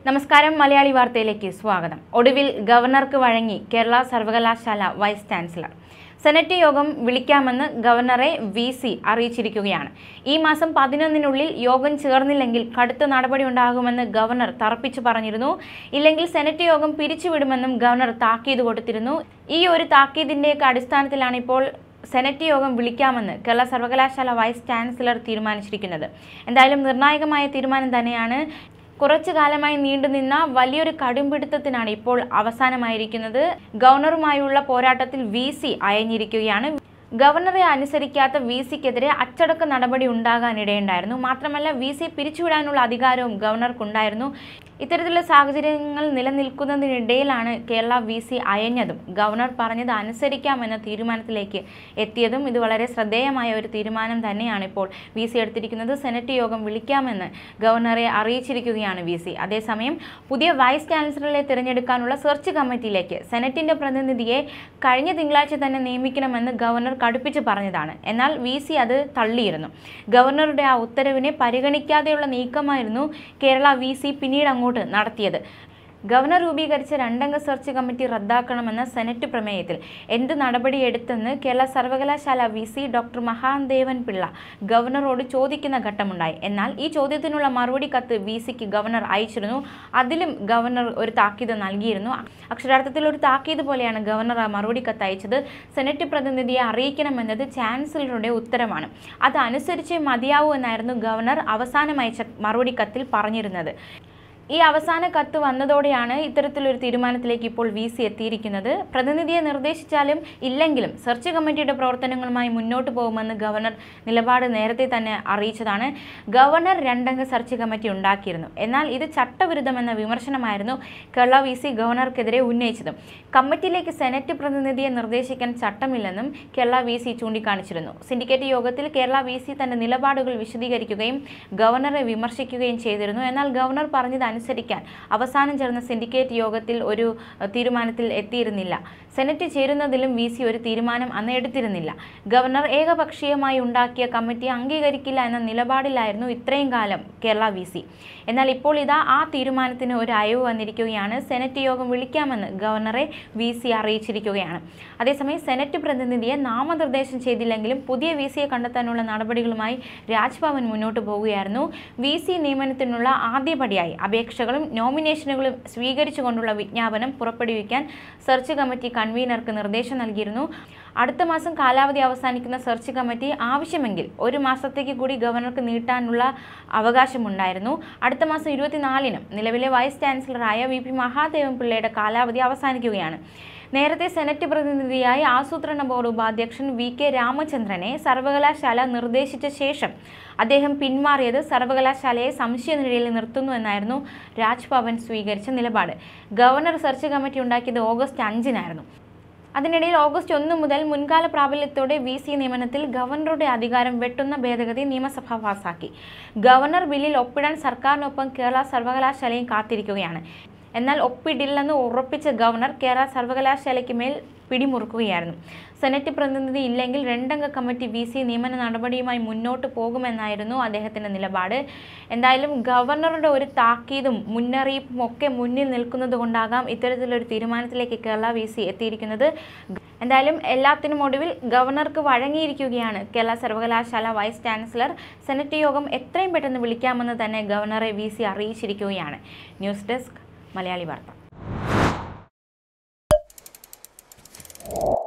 നമസ്കാരം മലയാളി വാർത്തയിലേക്ക് സ്വാഗതം ഒടുവിൽ ഗവർണർക്ക് വഴങ്ങി കേരള സർവകലാശാല വൈസ് ചാൻസലർ സെനറ്റ് യോഗം വിളിക്കാമെന്ന് ഗവർണറെ വി സി അറിയിച്ചിരിക്കുകയാണ് ഈ മാസം പതിനൊന്നിനുള്ളിൽ യോഗം ചേർന്നില്ലെങ്കിൽ കടുത്ത നടപടി ഉണ്ടാകുമെന്ന് ഗവർണർ തറപ്പിച്ചു പറഞ്ഞിരുന്നു ഇല്ലെങ്കിൽ സെനറ്റ് യോഗം പിരിച്ചുവിടുമെന്നും ഗവർണർ താക്കീത് കൊടുത്തിരുന്നു ഈ ഒരു താക്കീതിൻ്റെയൊക്കെ അടിസ്ഥാനത്തിലാണ് ഇപ്പോൾ സെനറ്റ് യോഗം വിളിക്കാമെന്ന് കേരള സർവകലാശാല വൈസ് ചാൻസലർ തീരുമാനിച്ചിരിക്കുന്നത് എന്തായാലും നിർണായകമായ തീരുമാനം തന്നെയാണ് കുറച്ചു കാലമായി നീണ്ടുനിന്ന വലിയൊരു കടുംപിടുത്തത്തിനാണ് ഇപ്പോൾ അവസാനമായിരിക്കുന്നത് ഗവർണറുമായുള്ള പോരാട്ടത്തിൽ വി സി അയഞ്ഞിരിക്കുകയാണ് ഗവർണറെ അനുസരിക്കാത്ത വി സിക്കെതിരെ അച്ചടക്ക നടപടി ഉണ്ടാകാനിടയുണ്ടായിരുന്നു മാത്രമല്ല വി സി പിരിച്ചുവിടാനുള്ള അധികാരവും ഗവർണർക്കുണ്ടായിരുന്നു ഇത്തരത്തിലുള്ള സാഹചര്യങ്ങൾ നിലനിൽക്കുന്നതിനിടയിലാണ് കേരള വി സി അയഞ്ഞതും ഗവർണർ പറഞ്ഞത് അനുസരിക്കാമെന്ന തീരുമാനത്തിലേക്ക് എത്തിയതും ഇത് വളരെ ശ്രദ്ധേയമായ ഒരു തീരുമാനം തന്നെയാണ് ഇപ്പോൾ വി സി എടുത്തിരിക്കുന്നത് സെനറ്റ് യോഗം വിളിക്കാമെന്ന് ഗവർണറെ അറിയിച്ചിരിക്കുകയാണ് വി സി അതേസമയം പുതിയ വൈസ് ചാൻസലറെ തിരഞ്ഞെടുക്കാനുള്ള സെർച്ച് കമ്മിറ്റിയിലേക്ക് സെനറ്റിന്റെ പ്രതിനിധിയെ കഴിഞ്ഞ തിങ്കളാഴ്ച തന്നെ നിയമിക്കണമെന്ന് ഗവർണർ കടുപ്പിച്ച് പറഞ്ഞതാണ് എന്നാൽ വി സി അത് തള്ളിയിരുന്നു ഗവർണറുടെ ആ ഉത്തരവിനെ പരിഗണിക്കാതെയുള്ള നീക്കമായിരുന്നു കേരള വി സി പിന്നീട് അങ്ങോട്ട് നടത്തിയത് ഗവർണർ രൂപീകരിച്ച രണ്ടംഗ സെർച്ച് കമ്മിറ്റി റദ്ദാക്കണമെന്ന സെനറ്റ് പ്രമേയത്തിൽ എന്ത് നടപടിയെടുത്തെന്ന് കേരള സർവകലാശാല V C doctor Mahadevan Pillai ഗവർണറോട് ചോദിക്കുന്ന ഘട്ടമുണ്ടായി എന്നാൽ ഈ ചോദ്യത്തിനുള്ള മറുപടി കത്ത് വി സിക്ക് ഗവർണർ അയച്ചിരുന്നു അതിലും ഗവർണർ ഒരു താക്കീത് നൽകിയിരുന്നു അക്ഷരാർത്ഥത്തിൽ ഒരു താക്കീത് പോലെയാണ് ഗവർണർ ആ മറുപടി കത്ത് അയച്ചത് സെനറ്റ് പ്രതിനിധിയെ അറിയിക്കണമെന്നത് ചാൻസലറുടെ ഉത്തരവാണ് അത് അനുസരിച്ചേ മതിയാവൂ എന്നായിരുന്നു ഗവർണർ അവസാനം അയച്ച മറുപടി കത്തിൽ പറഞ്ഞിരുന്നത് ഈ അവസാന കത്ത് വന്നതോടെയാണ് ഇത്തരത്തിലൊരു തീരുമാനത്തിലേക്ക് ഇപ്പോൾ വി സി എത്തിയിരിക്കുന്നത് പ്രതിനിധിയെ നിർദ്ദേശിച്ചാലും ഇല്ലെങ്കിലും സെർച്ച് കമ്മിറ്റിയുടെ പ്രവർത്തനങ്ങളുമായി മുന്നോട്ട് പോകുമെന്ന് ഗവർണർ നിലപാട് നേരത്തെ തന്നെ അറിയിച്ചതാണ് ഗവർണർ രണ്ടംഗ സെർച്ച് കമ്മിറ്റി ഉണ്ടാക്കിയിരുന്നു എന്നാൽ ഇത് ചട്ടവിരുദ്ധമെന്ന വിമർശനമായിരുന്നു കേരള വി സി ഗവർണർക്കെതിരെ ഉന്നയിച്ചത് കമ്മിറ്റിയിലേക്ക് സെനറ്റ് പ്രതിനിധിയെ നിർദ്ദേശിക്കാൻ ചട്ടമില്ലെന്നും കേരള വി സി ചൂണ്ടിക്കാണിച്ചിരുന്നു സിൻഡിക്കേറ്റ് യോഗത്തിൽ കേരള വി സി തന്റെ നിലപാടുകൾ വിശദീകരിക്കുകയും ഗവർണറെ വിമർശിക്കുകയും ചെയ്തിരുന്നു എന്നാൽ ഗവർണർ പറഞ്ഞത് അനുസരിക്കാൻ അവസാനം ചേർന്ന സിൻഡിക്കേറ്റ് യോഗത്തിൽ ഒരു അഹ്, തീരുമാനത്തിൽ എത്തിയിരുന്നില്ല സെനറ്റ് ചേരുന്നതിലും വി സി ഒരു തീരുമാനം അന്ന് എടുത്തിരുന്നില്ല ഗവർണർ ഏകപക്ഷീയമായി ഉണ്ടാക്കിയ കമ്മിറ്റി അംഗീകരിക്കില്ല എന്ന നിലപാടിലായിരുന്നു ഇത്രയും കാലം കേരള വി സി എന്നാൽ ഇപ്പോൾ ഇതാ ആ തീരുമാനത്തിന് ഒരു അയവ് വന്നിരിക്കുകയാണ് സെനറ്റ് യോഗം വിളിക്കാമെന്ന് ഗവർണറെ വി സി അറിയിച്ചിരിക്കുകയാണ് അതേസമയം സെനറ്റ് പ്രതിനിധിയെ നാമനിർദ്ദേശം ചെയ്തില്ലെങ്കിലും പുതിയ വി സിയെ കണ്ടെത്താനുള്ള നടപടികളുമായി രാജ്ഭവൻ മുന്നോട്ട് പോവുകയായിരുന്നു വി സി നിയമനത്തിനുള്ള ആദ്യപടിയായി അപേക്ഷകളും നോമിനേഷനുകളും സ്വീകരിച്ചുകൊണ്ടുള്ള വിജ്ഞാപനം പുറപ്പെടുവിക്കാൻ സെർച്ച് കമ്മിറ്റി കൺവീനർക്ക് നിർദ്ദേശം നൽകിയിരുന്നു അടുത്ത മാസം കാലാവധി അവസാനിക്കുന്ന സെർച്ച് കമ്മിറ്റി ആവശ്യമെങ്കിൽ ഒരു മാസത്തേക്ക് കൂടി ഗവർണർക്ക് നീട്ടാനുള്ള അവകാശമുണ്ടായിരുന്നു അടുത്ത മാസം ഇരുപത്തിനാലിനും നിലവിലെ വൈസ് ചാൻസലറായ വി പി മഹാദേവൻ പിള്ളയുടെ കാലാവധി അവസാനിക്കുകയാണ് നേരത്തെ സെനറ്റ് പ്രതിനിധിയായി ആസൂത്രണ ബോർഡ് ഉപാധ്യക്ഷൻ വി കെ രാമചന്ദ്രനെ സർവകലാശാല നിർദ്ദേശിച്ച ശേഷം അദ്ദേഹം പിന്മാറിയത് സർവകലാശാലയെ സംശയനിഴയിൽ നിർത്തുന്നു എന്നായിരുന്നു രാജ്ഭവൻ സ്വീകരിച്ച നിലപാട് ഗവർണർ സെർച്ച് കമ്മിറ്റി ഉണ്ടാക്കിയത് ഓഗസ്റ്റ് അഞ്ചിനായിരുന്നു അതിനിടയിൽ ഓഗസ്റ്റ് ഒന്ന് മുതൽ മുൻകാല പ്രാബല്യത്തോടെ വി സി നിയമനത്തിൽ ഗവർണറുടെ അധികാരം വെട്ടുന്ന ഭേദഗതി നിയമസഭ പാസാക്കി ഗവർണർ ബില്ലിൽ ഒപ്പിടാൻ സർക്കാരിനൊപ്പം കേരള സർവകലാശാലയും കാത്തിരിക്കുകയാണ് എന്നാൽ ഒപ്പിടില്ലെന്ന് ഉറപ്പിച്ച ഗവർണർ കേരള സർവകലാശാലയ്ക്ക് മേൽ പിടിമുറുക്കുകയായിരുന്നു സെനറ്റ് പ്രതിനിധി ഇല്ലെങ്കിൽ രണ്ടംഗ കമ്മിറ്റി വി സി നിയമന നടപടിയുമായി മുന്നോട്ട് പോകുമെന്നായിരുന്നു അദ്ദേഹത്തിൻ്റെ നിലപാട് എന്തായാലും ഗവർണറുടെ ഒരു താക്കീതും മുന്നറിയിപ്പും ഒക്കെ മുന്നിൽ നിൽക്കുന്നത് കൊണ്ടാകാം ഇത്തരത്തിലൊരു തീരുമാനത്തിലേക്ക് കേരള വി സി എത്തിയിരിക്കുന്നത് എന്തായാലും എല്ലാത്തിനും ഒടുവിൽ ഗവർണർക്ക് വഴങ്ങിയിരിക്കുകയാണ് കേരള സർവകലാശാല വൈസ് ചാൻസലർ സെനറ്റ് യോഗം എത്രയും പെട്ടെന്ന് വിളിക്കാമെന്ന് തന്നെ ഗവർണറെ വി സി അറിയിച്ചിരിക്കുകയാണ് ന്യൂസ് ഡെസ്ക് മലയാളി വാർത്ത